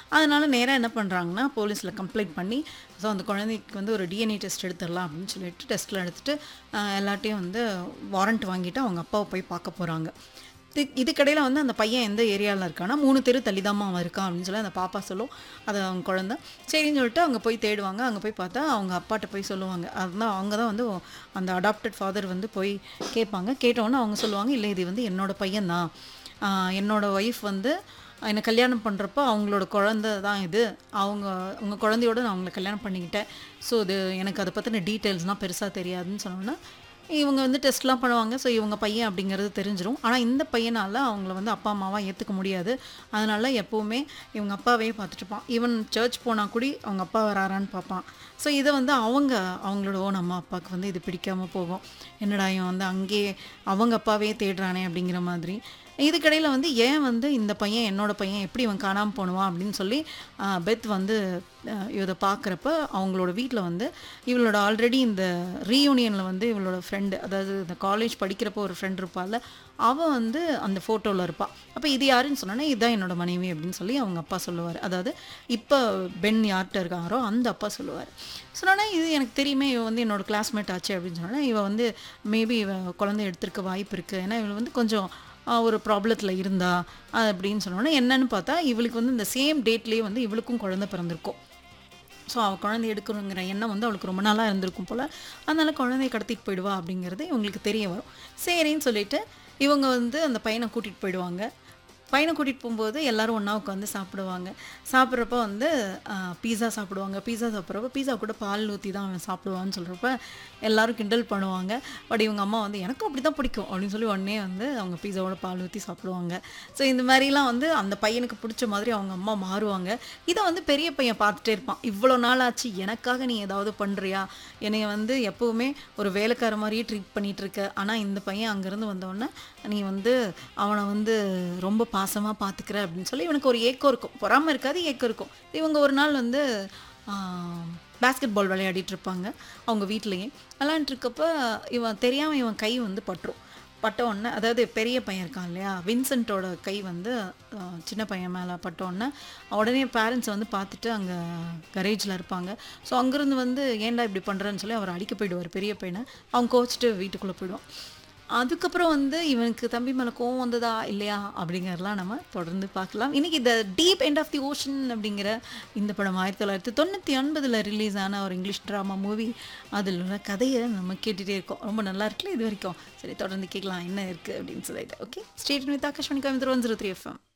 அதனால நேராக என்ன பண்ணுறாங்கன்னா போலீஸில் கம்ப்ளைண்ட் பண்ணி ஸோ அந்த குழந்தைக்கு வந்து ஒரு டிஎன்ஏ டெஸ்ட் எடுத்துடலாம் அப்படின்னு சொல்லிட்டு டெஸ்ட்டில் எடுத்துட்டு ஆஹ், எல்லாட்டையும் வந்து வாரண்ட் வாங்கிட்டு அவங்க அப்பாவை போய் பார்க்க போகிறாங்க இது இதுக்கடையில் வந்து அந்த பையன் எந்த ஏரியாவில் இருக்கான்னா மூணு தெரு தள்ளிதாம்மா அவன் இருக்கான் அப்படின்னு சொல்லி அந்த பாப்பா சொல்லும் அது அவங்க குழந்த சரின்னு சொல்லிட்டு அங்கே போய் தேடுவாங்க அங்கே போய் பார்த்தா அவங்க அப்பாட்ட போய் சொல்லுவாங்க அதுதான் அவங்க தான் வந்து அந்த அடாப்டட் ஃபாதர் வந்து போய் கேட்பாங்க கேட்டோன்னே அவங்க சொல்லுவாங்க இல்லை இது வந்து என்னோட பையன்தான் ஆஹ் என்னோட ஒய்ஃப் வந்து என்னை கல்யாணம் பண்ணுறப்போ அவங்களோட குழந்தை தான் இது அவங்க உங்கள் குழந்தையோட நான் அவங்களை கல்யாணம் பண்ணிக்கிட்டேன் ஸோ இது எனக்கு அதை பற்றின டீட்டெயில்ஸ்லாம் பெருசாக தெரியாதுன்னு சொன்னோன்னா இவங்க வந்து டெஸ்ட்லாம் பண்ணுவாங்க ஸோ இவங்க பையன் அப்படிங்கிறது தெரிஞ்சிரும் ஆனால் இந்த பையனால் அவங்கள வந்து அப்பா அம்மாவாக ஏற்றுக்க முடியாது அதனால எப்போவுமே இவங்க அப்பாவே பார்த்துட்டு இருப்பான் ஈவன் சர்ச் போனால் கூட அவங்க அப்பா வராரான்னு பார்ப்பான் ஸோ இதை வந்து அவங்க அவங்களோட ஓன் அம்மா அப்பாவுக்கு வந்து இது பிடிக்காம போகும் என்னடா இவன் வந்து அங்கேயே அவங்க அப்பாவே தேடுறானே அப்படிங்கிற மாதிரி இதுக்கடையில் வந்து ஏன் வந்து இந்த பையன் என்னோட பையன் எப்படி இவன் காணாமல் போனுவான் அப்படின்னு சொல்லி ஆஹ், பெத் வந்து ஆஹ், இதை பார்க்குறப்ப அவங்களோட வீட்டில் வந்து இவளோட ஆல்ரெடி இந்த ரீயூனியனில் வந்து இவளோட ஃப்ரெண்டு அதாவது இந்த காலேஜ் படிக்கிறப்போ ஒரு ஃப்ரெண்ட் இருப்பாள் அவள் வந்து அந்த ஃபோட்டோவில் இருப்பாள் அப்போ இது யாருன்னு சொன்னோன்னா இதுதான் என்னோட மனைவி அப்படின்னு சொல்லி அவங்க அப்பா சொல்லுவார் அதாவது இப்போ பென் யார்கிட்ட இருக்காரோ அந்த அப்பா சொல்லுவார் சொன்னோன்னா இது எனக்கு தெரியுமே இவ வந்து என்னோட கிளாஸ்மேட் ஆச்சு அப்படின்னு சொன்னோன்னா இவ வந்து மேபி இவ குழந்தை எடுத்திருக்க வாய்ப்பு இருக்குது ஏன்னா இவள் வந்து கொஞ்சம் ஆஹ், ஒரு ப்ராப்ளத்தில் இருந்தா அது அப்படின்னு சொன்னோன்னா என்னன்னு பார்த்தா இவளுக்கு வந்து இந்த சேம் டேட்லேயே வந்து இவளுக்கும் குழந்தை பிறந்திருக்கும் ஸோ அவள் குழந்தை எடுக்கணுங்கிற எண்ணம் வந்து அவளுக்கு ரொம்ப நாளாக இருந்திருக்கும் போல் அதனால குழந்தைய கடத்திட்டு போயிடுவா அப்படிங்கிறது இவங்களுக்கு தெரிய வரும் சரின்னு சொல்லிட்டு இவங்க வந்து அந்த பையனை கூட்டிகிட்டு போயிடுவாங்க பையனை கூட்டிகிட்டு போகும்போது எல்லாரும் ஒன்றா உட்காந்து சாப்பிடுவாங்க சாப்பிட்றப்ப வந்து பீஸா சாப்பிடுவாங்க பீஸா சாப்பிட்றப்ப பீஸா கூட பால் ஊற்றி தான் அவன் சாப்பிடுவான்னு சொல்கிறப்ப எல்லாரும் கிண்டல் பண்ணுவாங்க பட் இவங்க அம்மா வந்து எனக்கும் அப்படி தான் பிடிக்கும் அப்படின்னு சொல்லி உடனே வந்து அவங்க பீஸாவோட பால் ஊற்றி சாப்பிடுவாங்க ஸோ இந்த மாதிரிலாம் வந்து அந்த பையனுக்கு பிடிச்ச மாதிரி அவங்க அம்மா மாறுவாங்க இதை வந்து பெரிய பையன் பார்த்துட்டே இருப்பான் இவ்வளோ நாள் ஆச்சு எனக்காக நீ ஏதாவது பண்ணுறியா என்னைய வந்து எப்போவுமே ஒரு வேலைக்கார மாதிரியே ட்ரீட் பண்ணிட்டு இருக்க ஆனால் இந்த பையன் அங்கேருந்து வந்தோடனே நீ வந்து அவனை வந்து ரொம்ப பாசமாக பார்த்துக்கிற அப்படின்னு சொல்லி இவனுக்கு ஒரு ஏக்கம் இருக்கும் பொறாமல் இருக்காது ஏக்கம் இருக்கும் இவங்க ஒரு நாள் வந்து பேஸ்கெட் பால் விளையாடிட்டு இருப்பாங்க அவங்க வீட்லேயே விளையாண்டுருக்கப்ப இவன் தெரியாமல் இவன் கை வந்து பட்டுரும் பட்ட உடனே அதாவது பெரிய பையன் இருக்கான் இல்லையா வின்சென்ட்டோட கை வந்து ஆஹ், சின்ன பையன் மேலே பட்ட உடனே உடனே பேரண்ட்ஸ் வந்து பார்த்துட்டு அங்கே கரேஜில் இருப்பாங்க ஸோ அங்கேருந்து வந்து ஏன்டா இப்படி பண்ணுறேன்னு சொல்லி அவர் அடிக்க போயிடுவார் பெரிய பையனை அவங்க கோச்சிட்டு வீட்டுக்குள்ளே போயிடுவான் அதுக்கப்புறம் வந்து இவனுக்கு தம்பி மேலே கோவம் வந்ததா இல்லையா அப்படிங்கிறதெல்லாம் நம்ம தொடர்ந்து பார்க்கலாம் இன்னைக்கு இந்த deep end of the ocean அப்படிங்கிற இந்த படம் ஆயிரத்தி தொள்ளாயிரத்தி தொண்ணூற்றி ஒன்பதில் ரிலீஸ் ஆன ஒரு இங்கிலீஷ் ட்ராமா மூவி அதில் உள்ள கதையை நம்ம கேட்டுகிட்டே இருக்கோம் ரொம்ப நல்லா இருக்குல்ல இது வரைக்கும் சரி தொடர்ந்து கேட்கலாம் என்ன இருக்குது அப்படின்னு சொல்லிட்டு okay stayed with Akashvani Coimbatore one zero three FM